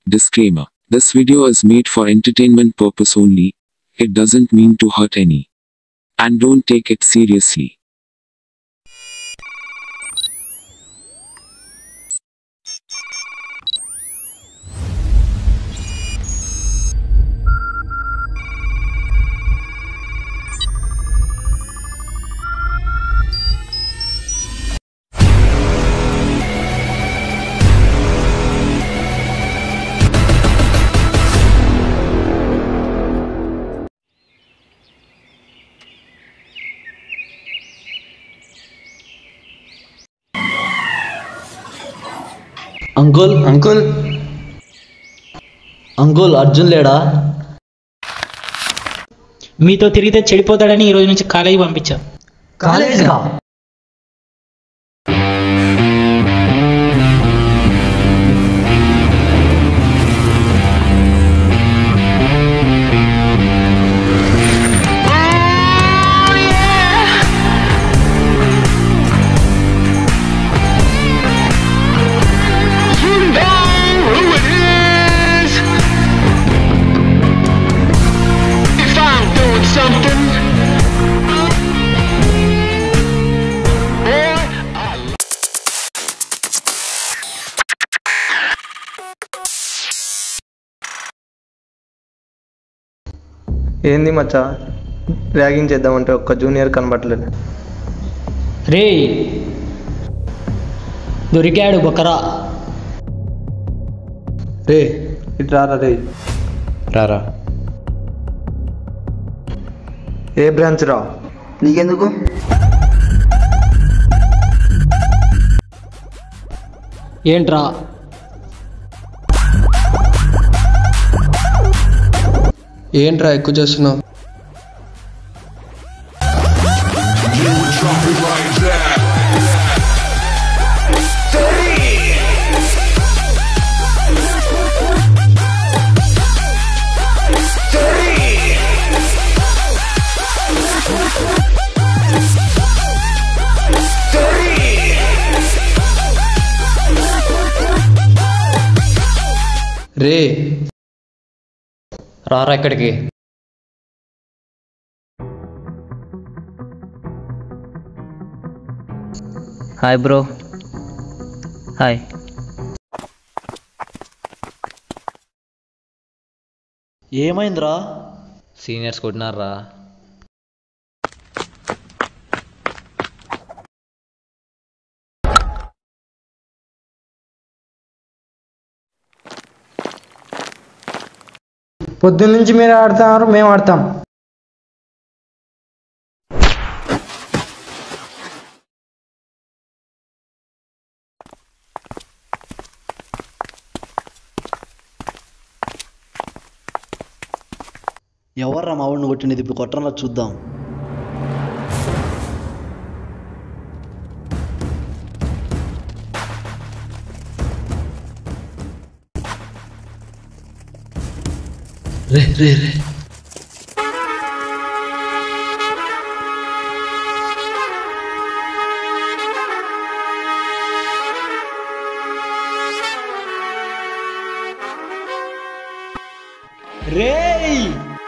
Disclaimer. This video is made for entertainment purpose only. It doesn't mean to hurt any. And don't take it seriously. Uncle uncle uncle Arjun లేడా మీతో తిరిగితే చెడిపోతాడని ఈ రోజు నుంచి college పంపించా కాలేజ్గా ఏంది మచ్చా ర్యాగింగ్ చేద్దామంటే ఒక్క జూనియర్ కనబట్టలేదు రే దొరికాడు బొక్కరా రే ఇటు రారా రే రారా ఏ బ్రాంచ్ రా నీకెందుకు ఏంట్రా ఏంట్రా ఎక్కువ చేస్తున్నావు రే రారా ఇక్కడికి హాయ్ బ్రో హాయ్ ఏమైందిరా సీనియర్స్ కొట్టినారా పొద్దున్న నుంచి మీరు ఆడుతున్నారు మేము ఆడతాం ఎవర్రా మా వాడిని కొట్టినది ఇప్పుడు కొట్టరా చూద్దాం రే రే రే రేయ్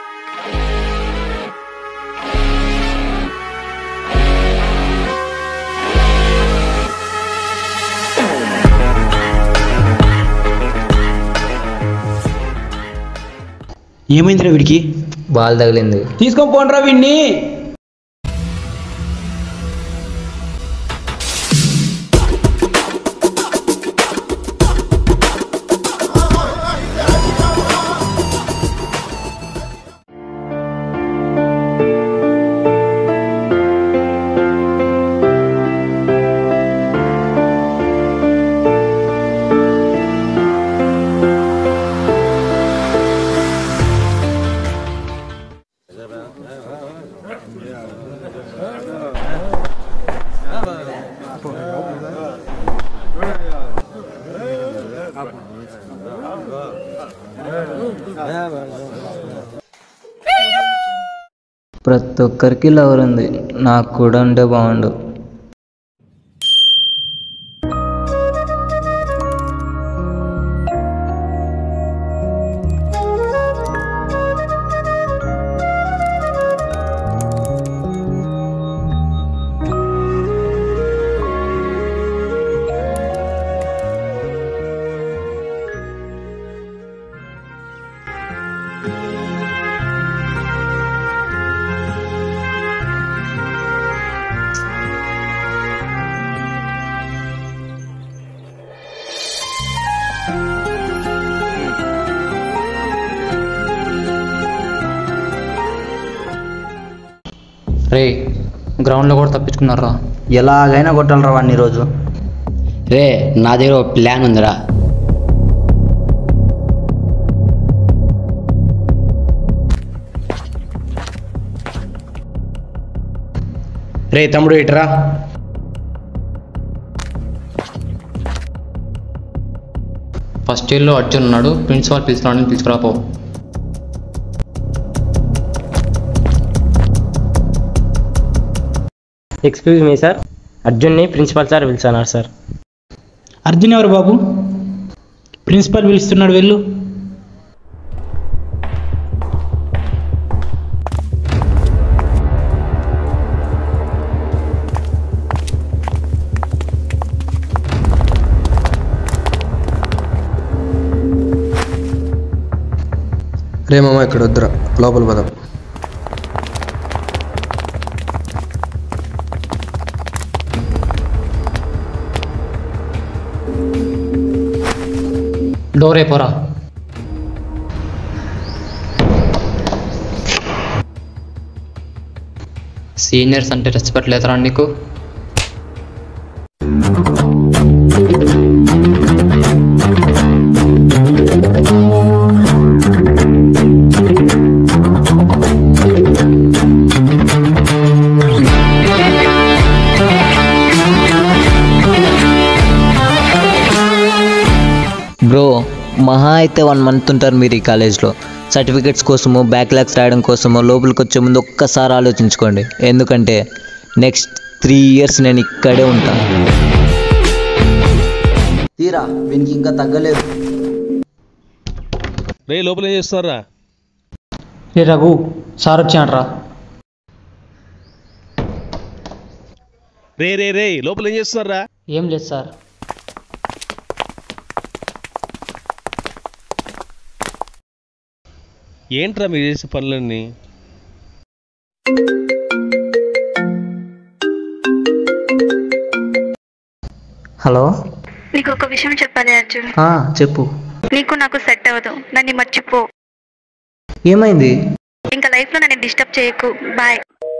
ఏమైందిరా వీడికి బాల్ తగిలింది తీసుకొని పోండ్రా వీడిని ప్రతి ఒక్కరికి లవర్ ఉంది నాకు కూడా ఉంటే బాగుండు రే గ్రౌండ్లో కూడా తప్పించుకున్నారా ఎలాగైనా కొట్టాలరా వాడిని ఈరోజు రే నా దగ్గర ఒక ప్లాన్ ఉందిరా రే తమ్ముడు ఇట్రా ఫస్ట్ ఇయర్లో అర్జున్ ఉన్నాడు ప్రిన్సిపాల్ పిలుస్తున్నాడని తీసుకురాపో ఎక్స్క్యూజ్ మీ సార్ అర్జున్ని ప్రిన్సిపల్ సార్ పిలిచాను సార్ అర్జున్ ఎవరు బాబు ప్రిన్సిపల్ పిలుస్తున్నాడు వెళ్ళు రే మామ ఇక్కడ వద్దురా లోపల పదం డోర్ అయిపోరా సీనియర్స్ అంటే రెస్పెక్ట్ లేదరా నీకు బ్రో మహా అయితే వన్ మంత్ ఉంటారు మీరు ఈ కాలేజ్లో సర్టిఫికెట్స్ కోసమో బ్యాక్లాగ్స్ రాయడం కోసమో లోపలికి వచ్చే ముందు ఒక్కసారి ఆలోచించుకోండి ఎందుకంటే నెక్స్ట్ త్రీ ఇయర్స్ నేను ఇక్కడే ఉంటాను తీరా వీనికి ఇంకా తగ్గలేదు రే లోపల ఏం చేస్తారా రే రఘు సార్ వచ్చాడ్రా రే రే రే లోపల ఏం చేస్తున్నారా ఏం లేదు సార్ ఏంట్రా మీరు చేసే పనులన్నీ హలో నీకు ఒక విషయం చెప్పాలి అర్జున్ ఆ, చెప్పు నీకు నాకు సెట్ అవ్వదు నన్ను మర్చిపో ఏమైంది ఇంకా లైఫ్ లో నన్ను డిస్టర్బ్ చేయకు బాయ్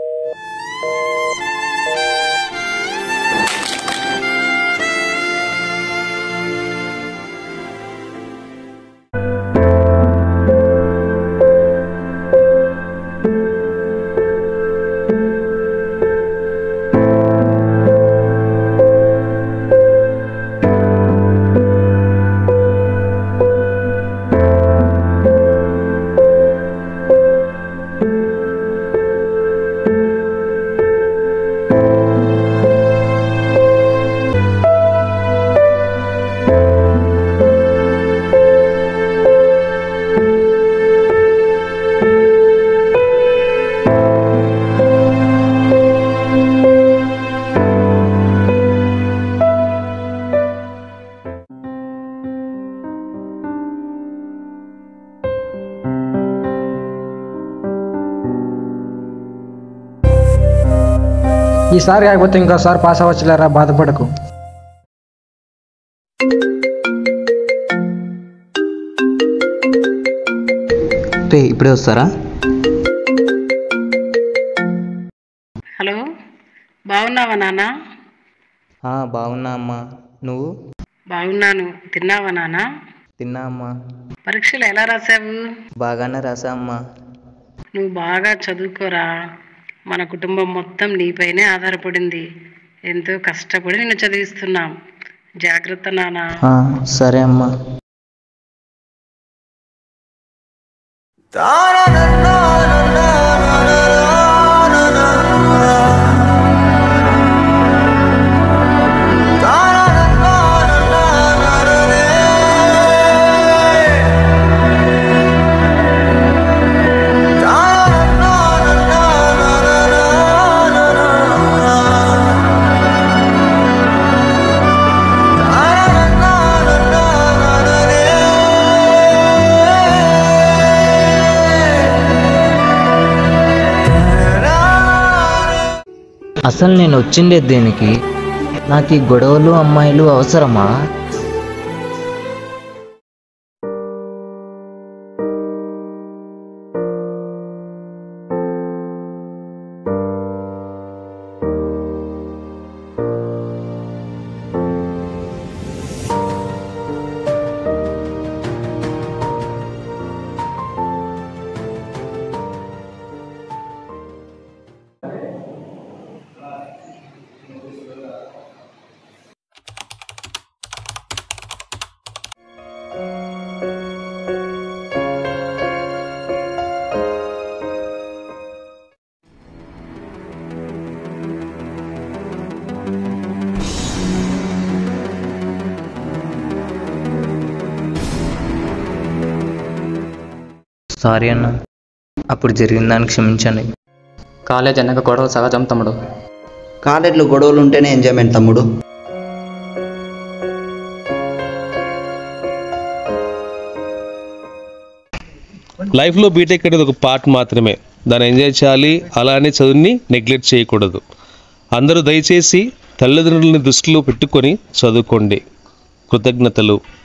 ఈసారి కాకపోతే ఇంకోసారి పాస్ అవ్వచ్చులేరా బాధపడకు రే ఇప్పుడే వస్తారా హలో బాగున్నావా నాన్న ఆ, బాగున్నా అమ్మా నువ్వు బాగున్నాను తిన్నావా నాన్న తిన్నా అమ్మా పరీక్షలు ఎలా రాసావు బాగానే రాసా అమ్మా నువ్వు బాగా చదువుకోరా మన కుటుంబం మొత్తం నీపైనే ఆధారపడింది ఎంతో కష్టపడి నిన్ను చదివిస్తున్నాం జాగ్రత్త నాన్న ఆ, సరే అమ్మా ఆ అసలు నేను వచ్చిండే దేనికి నాకు ఈ గొడవలు అమ్మాయిలు అవసరమా సారీ అన్న అప్పుడు జరిగిన దానికి క్షమించండి కాలేజ్ అన్నాక గొడవలు సహజం తమ్ముడు కాలేజ్లో గొడవలు ఉంటేనే ఎంజాయ్మెంట్ తమ్ముడు లైఫ్లో బీటెక్ అనేది ఒక పార్ట్ మాత్రమే దాన్ని ఎంజాయ్ చేయాలి అలానే చదువుని నెగ్లెక్ట్ చేయకూడదు అందరూ దయచేసి తల్లిదండ్రులని దృష్టిలో పెట్టుకొని చదువుకోండి కృతజ్ఞతలు